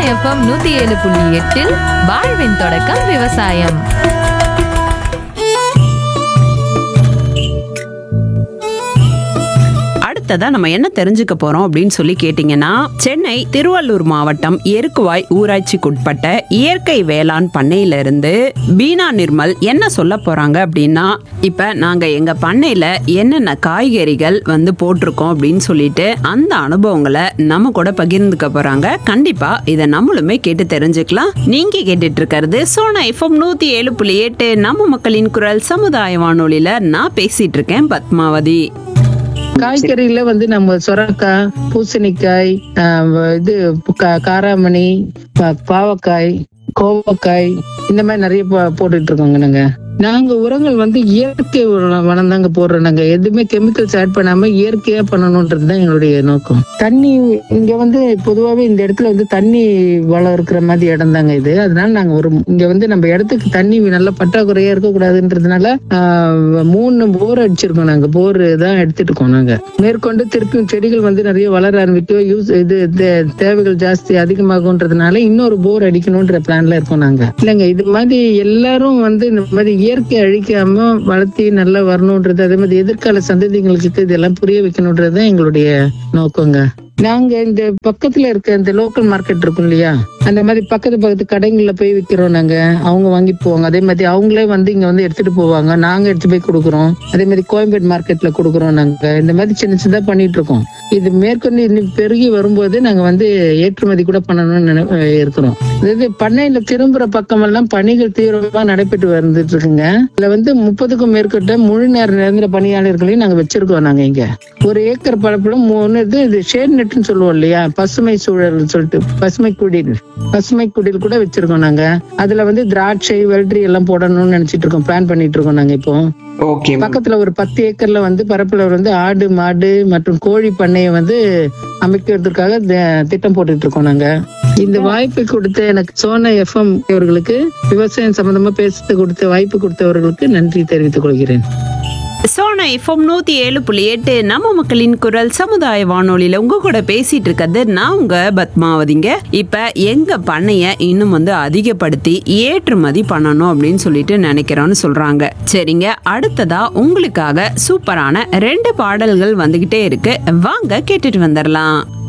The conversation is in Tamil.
எஃப்எம் நூத்தி ஏழு புள்ளி எட்டில் வாழ்வின் தொடக்கம் விவசாயம் அடுத்ததா நம்ம என்ன தெரிஞ்சுக்க போறோம் அப்படின்னு சொல்லி கேட்டீங்கன்னா சென்னை திருவள்ளூர் மாவட்டம் எருக்குவாய் ஊராட்சிக்குட்பட்ட இயற்கை வேளாண் பண்ணையில இருந்து பீனா நிர்மல் என்ன சொல்ல போறாங்க அப்படின்னா இப்ப நாங்க எங்க பண்ணையில என்னென்ன காய்கறிகள் வந்து போட்டிருக்கோம் அப்படின்னு சொல்லிட்டு அந்த அனுபவங்களை நம்ம கூட பகிர்ந்துக்க போறாங்க கண்டிப்பா இதை நம்மளுமே கேட்டு தெரிஞ்சுக்கலாம் நீங்க கேட்டுட்டு இருக்கிறது சோனா எஃப்எம் நூத்தி ஏழு புள்ளி எட்டு நம்ம மக்களின் குரல் சமுதாய வானொலியில நான் பேசிட்டு இருக்கேன் பத்மாவதி காய்கறியில வந்து நம்ம சொரக்காய் பூசணிக்காய் ஆஹ் இது கா- காராமணி பா- பாவக்காய் கோவக்காய் இந்த மாதிரி நிறைய போ- போட்டுட்டு இருக்கோங்க நாங்க நாங்க உரங்கள் வந்து இயற்கை உரம் வனம் தாங்க போடுறோம் நாங்க எதுவுமே கெமிக்கல்ஸ் ஆட் பண்ணாம இயற்கையா பண்ணணும்ன்றது தான் எங்களுடைய நோக்கம் தண்ணி இங்க வந்து பொதுவாவே இந்த இடத்துல வந்து தண்ணி வளம் இருக்கிற மாதிரி இடம் தாங்க இது அதனால நாங்க ஒரு இங்க வந்து நம்ம இடத்துக்கு தண்ணி நல்ல பற்றாக்குறையா இருக்கக்கூடாதுன்றதுனால ஆஹ், மூணு போர் அடிச்சிருக்கோம் நாங்க போர் தான் எடுத்துட்டு இருக்கோம் நாங்க மேற்கொண்டு திருப்பியும் செடிகள் வந்து நிறைய வளர ஆரம்பிக்கும் யூஸ் இது தே- தேவைகள் ஜாஸ்தி அதிகமாகும்ன்றதுனால இன்னொரு போர் அடிக்கணும்ன்ற பிளான்ல இருக்கோம் நாங்க இல்லைங்க இது மாதிரி எல்லாரும் வந்து இந்த மாதிரி இயற்கை அழிக்காம வளர்த்தி நல்லா வரணும்ன்றது அதே மாதிரி எதிர்கால சந்ததிகளுக்கு இதெல்லாம் புரிய வைக்கணும்ன்றது தான் எங்களுடைய நோக்கங்க நாங்க இந்த பக்கத்துல இருக்க இந்த லோக்கல் மார்க்கெட் இருக்கும் இல்லையா அந்த மாதிரி பக்கத்து பக்கத்து கடைகள்ல போய் விக்கிறோம் நாங்க அவங்க வாங்கிட்டு போவாங்க அதே மாதிரி அவங்களே வந்து இங்க வந்து எடுத்துட்டு போவாங்க நாங்க எடுத்து போய் கொடுக்குறோம் அதே மாதிரி கோயம்பேடு மார்க்கெட்ல கொடுக்குறோம் நாங்க இந்த மாதிரி சின்ன சின்னதா பண்ணிட்டு இருக்கோம் இது மேற்கொண்டு இன்னும் பெருகி வரும்போது நாங்க வந்து ஏற்றுமதி கூட பண்ணணும்னு நினை அஹ் இருக்கிறோம் அதாவது பண்ணையில திரும்புற பக்கமெல்லாம் பணிகள் தீவிரமா நடைபெற்று வந்துட்டு இருக்குங்க இதுல வந்து முப்பதுக்கும் மேற்பட்ட முழு நேர நிரந்தர பணியாளர்களையும் நாங்க வச்சிருக்கோம் நாங்க இங்க ஒரு ஏக்கர் பரப்புல மூணு இது இது ஷேட் நெட்னு சொல்லுவோம் இல்லையா பசுமை சூழல் சொல்லிட்டு பசுமை குடில் பசுமை குடில் கூட வச்சிருக்கோம் நாங்க அதுல வந்து திராட்சை வெள்ளரி எல்லாம் போடணும்னு நினைச்சிட்டு இருக்கோம் பிளான் பண்ணிட்டு இருக்கோம் நாங்க இப்போ ஓகே பக்கத்துல ஒரு பத்து ஏக்கர்ல வந்து பரப்புல வந்து ஆடு மாடு மற்றும் கோழி பண்ணையை வந்து அமைக்கிறதுக்காக த- திட்டம் போட்டுட்டு இருக்கோம் நாங்க இந்த வாய்ப்பு கொடுத்த எனக்கு சோனா எஃப்எம் அவர்களுக்கு விவசாயம் சம்பந்தமா பேச கொடுத்த வாய்ப்பு கொடுத்தவர்களுக்கு நன்றி தெரிவித்துக் கொள்கிறேன் சோனா எஃப்எம் நூத்தி ஏழு புள்ளி எட்டு நம்ம மக்களின் குரல் சமுதாய வானொலியில உங்க கூட பேசிட்டு இருக்கிறது நான் உங்க பத்மாவதிங்க இப்ப எங்க பண்ணைய இன்னும் வந்து அதிகப்படுத்தி ஏற்றுமதி பண்ணணும் அப்படின்னு சொல்லிட்டு நினைக்கிறோம்னு சொல்றாங்க சரிங்க அடுத்ததா உங்களுக்காக சூப்பரான ரெண்டு பாடல்கள் வந்துகிட்டே இருக்கு வாங்க கேட்டுட்டு வந்துடலாம்